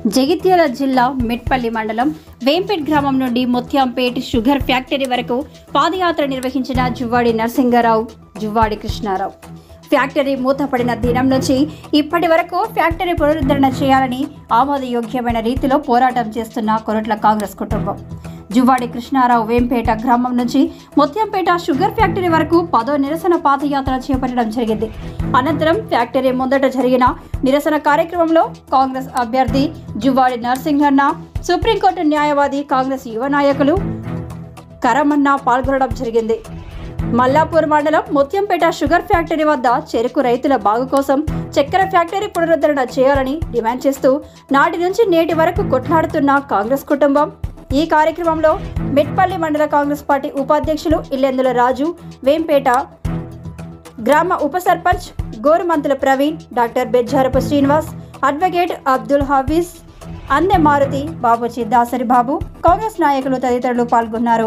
జగిత్యాల జిల్లా మెట్పల్లి మండలం వేంపేట్ గ్రామం నుండి ముత్యంపేట్ షుగర్ ఫ్యాక్టరీ వరకు పాదయాత్ర నిర్వహించిన జువ్వాడి నరసింగారావు జువ్వాడి కృష్ణారావు ఫ్యాక్టరీ మూతపడిన దినం నుంచి ఇప్పటి వరకు ఫ్యాక్టరీ పునరుద్ధరణ చేయాలని ఆమోదయోగ్యమైన రీతిలో పోరాటం చేస్తున్న కొరట్ల కాంగ్రెస్ కుటుంబం జువ్వాడి కృష్ణారావు వేంపేట గ్రామం నుంచి ముత్యంపేట షుగర్ ఫ్యాక్టరీ వరకు పదో నిరసన పాదయాత్ర చేపట్టడం జరిగింది అనంతరం ఫ్యాక్టరీ ముందట జరిగిన నిరసన కార్యక్రమంలో కాంగ్రెస్ అభ్యర్థి జువ్వాడి నరసింహన్న సుప్రీంకోర్టు న్యాయవాది కాంగ్రెస్ యువ నాయకులు కరమన్న పాల్గొనడం జరిగింది మల్లాపూర్ మండలం ముత్యంపేట షుగర్ ఫ్యాక్టరీ వద్ద చెరుకు రైతుల బాగు కోసం చక్కెర ఫ్యాక్టరీ పునరుద్ధరణ చేయాలని డిమాండ్ చేస్తూ నాటి నుంచి నేటి వరకు కొట్లాడుతున్న కాంగ్రెస్ కుటుంబం ఈ కార్యక్రమంలో మెట్పల్లి మండల కాంగ్రెస్ పార్టీ ఉపాధ్యక్షులు ఇల్లెందుల రాజు వేంపేట గ్రామ ఉప సర్పంచ్ గోరుమంతుల ప్రవీణ్ డాక్టర్ బెజ్జారపు శ్రీనివాస్ అడ్వకేట్ అబ్దుల్ హాఫీజ్ అందె మారుతి బాబుజీ దాసరి బాబు కాంగ్రెస్ నాయకులు తదితరులు పాల్గొన్నారు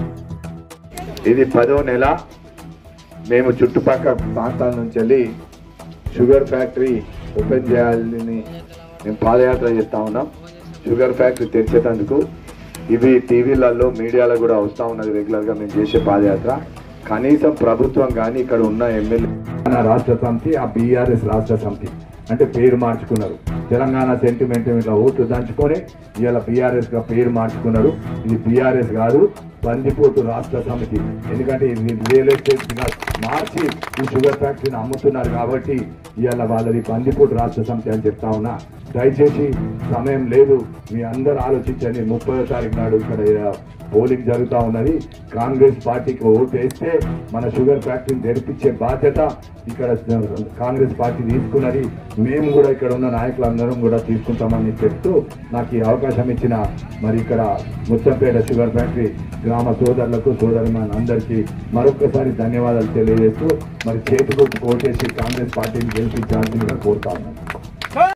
ఇది పదో నెల మేము చుట్టుపక్కల ప్రాంతాల నుంచి వెళ్ళి షుగర్ ఫ్యాక్టరీ ఓపెన్ చేయాలని మేము పాదయాత్ర చేస్తా ఉన్నాం షుగర్ ఫ్యాక్టరీ తెరిచేటందుకు ఇవి టీవీలలో మీడియాలో కూడా వస్తూ ఉన్నది రెగ్యులర్గా మేము చేసే పాదయాత్ర కనీసం ప్రభుత్వం కానీ ఇక్కడ ఉన్న ఎమ్మెల్యే రాష్ట్ర సమితి ఆ బీఆర్ఎస్ రాష్ట్ర సమితి అంటే పేరు మార్చుకున్నారు తెలంగాణ సెంటిమెంట్ ఇట్లా ఓట్లు దంచుకొని ఇవాళ బీఆర్ఎస్ గా పేరు మార్చుకున్నారు ఇది బీఆర్ఎస్ కాదు బందిపోటు రాష్ట్ర సమితి ఎందుకంటే ఇది రియల్ ఎస్టేట్ గా మార్చి ఈ షుగర్ ఫ్యాక్టరీని అమ్ముతున్నారు కాబట్టి ఇవాళ వాళ్ళది బందిపోటు రాష్ట్ర సమితి అని చెప్తా ఉన్నా దయచేసి సమయం లేదు మీ అందరు ఆలోచించండి ముప్పై తారీఖు నాడు ఇక్కడ పోలింగ్ జరుగుతూ ఉన్నది కాంగ్రెస్ పార్టీకి ఓటు వేస్తే మన షుగర్ ఫ్యాక్టరీని తెరిపించే బాధ్యత ఇక్కడ కాంగ్రెస్ పార్టీ తీసుకున్నది మేము కూడా ఇక్కడ ఉన్న నాయకులందరం కూడా తీసుకుంటామని చెప్తూ నాకు ఈ అవకాశం ఇచ్చిన మరి ఇక్కడ ముత్తంపేట షుగర్ ఫ్యాక్టరీ గ్రామ సోదరులకు సోదరుమాన్ అందరికీ మరొకసారి ధన్యవాదాలు తెలియజేస్తూ మరి చేతులకు ఓటేసి కాంగ్రెస్ పార్టీని గెలిపించాల్సిందిగా కోరుతా ఉన్నాను